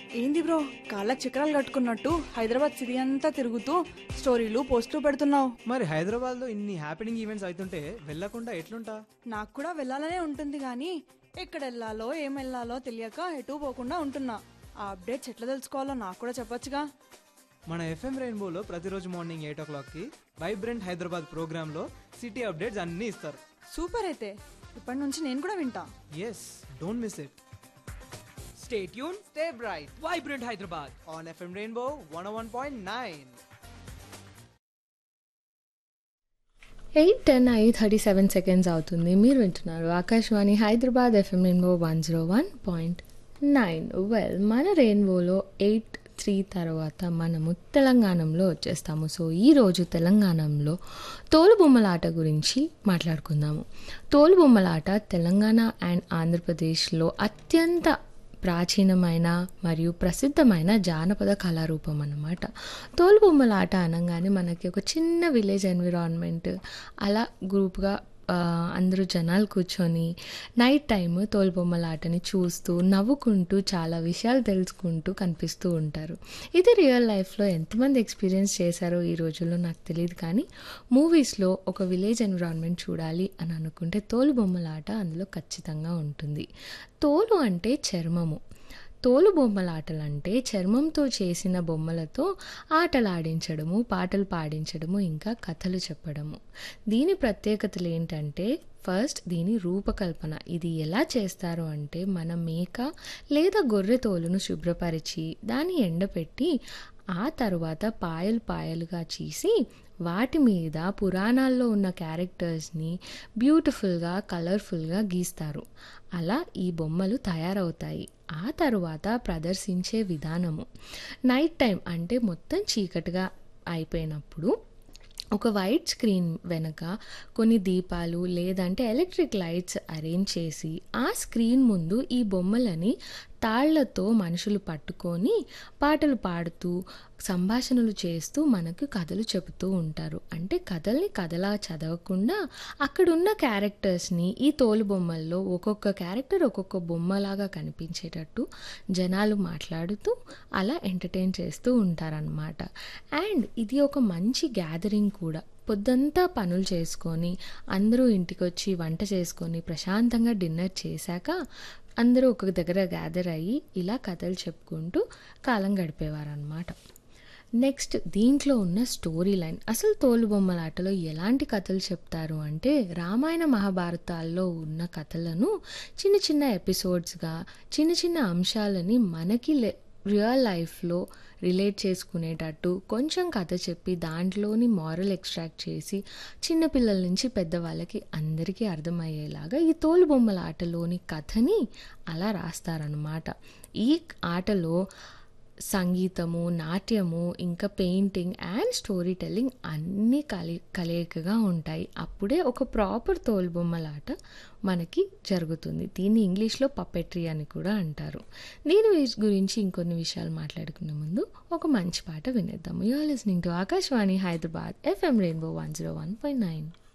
ఏంది బ్రో కాళ్ళకి చక్రాలు కట్టుకున్నట్టు హైదరాబాద్ సిటీ అంతా తిరుగుతూ స్టోరీలు పోస్టులు పెడుతున్నావు మరి హైదరాబాద్లో ఇన్ని హ్యాపెనింగ్ ఈవెంట్స్ అవుతుంటే వెళ్ళకుండా ఎట్లుంటా నాకు కూడా వెళ్ళాలనే ఉంటుంది కానీ ఎక్కడ వెళ్ళాలో ఏం వెళ్ళాలో తెలియక ఎటు పోకుండా ఉంటున్నా ఆ అప్డేట్స్ ఎట్లా తెలుసుకోవాలో నాకు కూడా చెప్పొచ్చుగా మన ఎఫ్ఎం రెయిన్బోలో ప్రతిరోజు మార్నింగ్ ఎయిట్ ఓ క్లాక్కి వైబ్రెంట్ హైదరాబాద్ ప్రోగ్రాంలో సిటీ అప్డేట్స్ అన్నీ ఇస్తారు సూపర్ అయితే ఇప్పటి నుంచి నేను కూడా వింటా yes don't miss it Stay tuned, stay bright Vibrant Hyderabad. On FM rainbow one one point nine eight ten అయి థర్టీ సెవెన్ సెకండ్స్ అవుతుంది మీరు వింటున్నారు Akashvani Hyderabad FM rainbow one zero one point nine well మన రెయిన్బోలో ఎయిట్ త్రీ తర్వాత మనము తెలంగాణలో వచ్చేస్తాము సో ఈరోజు తెలంగాణలో తోలుబొమ్మలాట గురించి మాట్లాడుకుందాము తోలుబొమ్మలాట తెలంగాణ అండ్ ఆంధ్రప్రదేశ్లో అత్యంత ప్రాచీనమైన మరియు ప్రసిద్ధమైన జానపద కళారూపం అన్నమాట తోలుబొమ్మల ఆట అనగానే మనకి ఒక చిన్న విలేజ్ ఎన్విరాన్మెంట్ అలా గ్రూప్గా ఆ, అందరూ జనాలు కూర్చొని నైట్ టైం తోలుబొమ్మల ఆటని చూస్తూ నవ్వుకుంటూ చాలా విషయాలు తెలుసుకుంటూ కనిపిస్తూ ఉంటారు ఇది రియల్ లైఫ్లో ఎంతమంది ఎక్స్పీరియన్స్ చేశారో ఈ రోజుల్లో నాకు తెలియదు కానీ మూవీస్లో ఒక విలేజ్ ఎన్విరాన్మెంట్ చూడాలి అని అనుకుంటే తోలు బొమ్మల ఆట అందులో ఖచ్చితంగా ఉంటుంది తోలు అంటే చర్మము తోలు బొమ్మల ఆటలంటే చర్మంతో చేసిన బొమ్మలతో ఆటలాడించడము పాటలు పాడించడము ఇంకా కథలు చెప్పడము దీని ప్రత్యేకతలు ఏంటంటే ఫస్ట్ దీని రూపకల్పన ఇది ఎలా చేస్తారు అంటే మన మేక లేదా గొర్రె తోలును శుభ్రపరిచి దాన్ని ఎండపెట్టి ఆ తర్వాత పాయలు పాయలుగా చీసి వాటి మీద పురాణాల్లో ఉన్న క్యారెక్టర్స్ని బ్యూటిఫుల్గా కలర్ఫుల్గా గీస్తారు అలా ఈ బొమ్మలు తయారవుతాయి ఆ తరువాత ప్రదర్శించే విధానము నైట్ టైం అంటే మొత్తం చీకటిగా అయిపోయినప్పుడు ఒక వైట్ స్క్రీన్ వెనక కొన్ని దీపాలు లేదంటే ఎలక్ట్రిక్ లైట్స్ అరేంజ్ చేసి ఆ స్క్రీన్ ముందు ఈ బొమ్మలని తాళ్లతో మనుషులు పట్టుకొని పాటలు పాడుతూ సంభాషణలు చేస్తూ మనకు కథలు చెబుతూ ఉంటారు అంటే కథల్ని కథలా చదవకుండా అక్కడున్న క్యారెక్టర్స్ని ఈ తోలు బొమ్మల్లో ఒక్కొక్క క్యారెక్టర్ ఒక్కొక్క బొమ్మలాగా కనిపించేటట్టు జనాలు మాట్లాడుతూ అలా ఎంటర్టైన్ చేస్తూ ఉంటారనమాట అండ్ ఇది ఒక మంచి గ్యాదరింగ్ కూడా పొద్దంతా పనులు చేసుకొని అందరూ ఇంటికి వచ్చి వంట చేసుకొని ప్రశాంతంగా డిన్నర్ చేశాక అందరూ ఒక దగ్గర గ్యాదర్ అయ్యి ఇలా కథలు చెప్పుకుంటూ కాలం గడిపేవారు అనమాట నెక్స్ట్ దీంట్లో ఉన్న స్టోరీ లైన్ అసలు తోలుబొమ్మల ఆటలో ఎలాంటి కథలు చెప్తారు అంటే రామాయణ మహాభారతాల్లో ఉన్న కథలను చిన్న చిన్న ఎపిసోడ్స్గా చిన్న చిన్న అంశాలని మనకి లే రియల్ లైఫ్లో రిలేట్ చేసుకునేటట్టు కొంచెం కథ చెప్పి దాంట్లోని మారల్ ఎక్స్ట్రాక్ట్ చేసి చిన్నపిల్లల నుంచి పెద్దవాళ్ళకి అందరికీ అర్థమయ్యేలాగా ఈ తోలు బొమ్మల ఆటలోని కథని అలా రాస్తారనమాట ఈ ఆటలో సంగీతము నాట్యము ఇంకా పెయింటింగ్ అండ్ స్టోరీ టెల్లింగ్ అన్నీ కలి కలయికగా ఉంటాయి అప్పుడే ఒక ప్రాపర్ తోలుబొమ్మలాట మనకి జరుగుతుంది దీన్ని ఇంగ్లీష్లో పప్పెట్రీ అని కూడా అంటారు దీని వి- గురించి ఇంకొన్ని విషయాలు మాట్లాడుకునే ముందు ఒక మంచి పాట వినేద్దాము you're listening to Akashvani Hyderabad FM rainbow one zero one point nine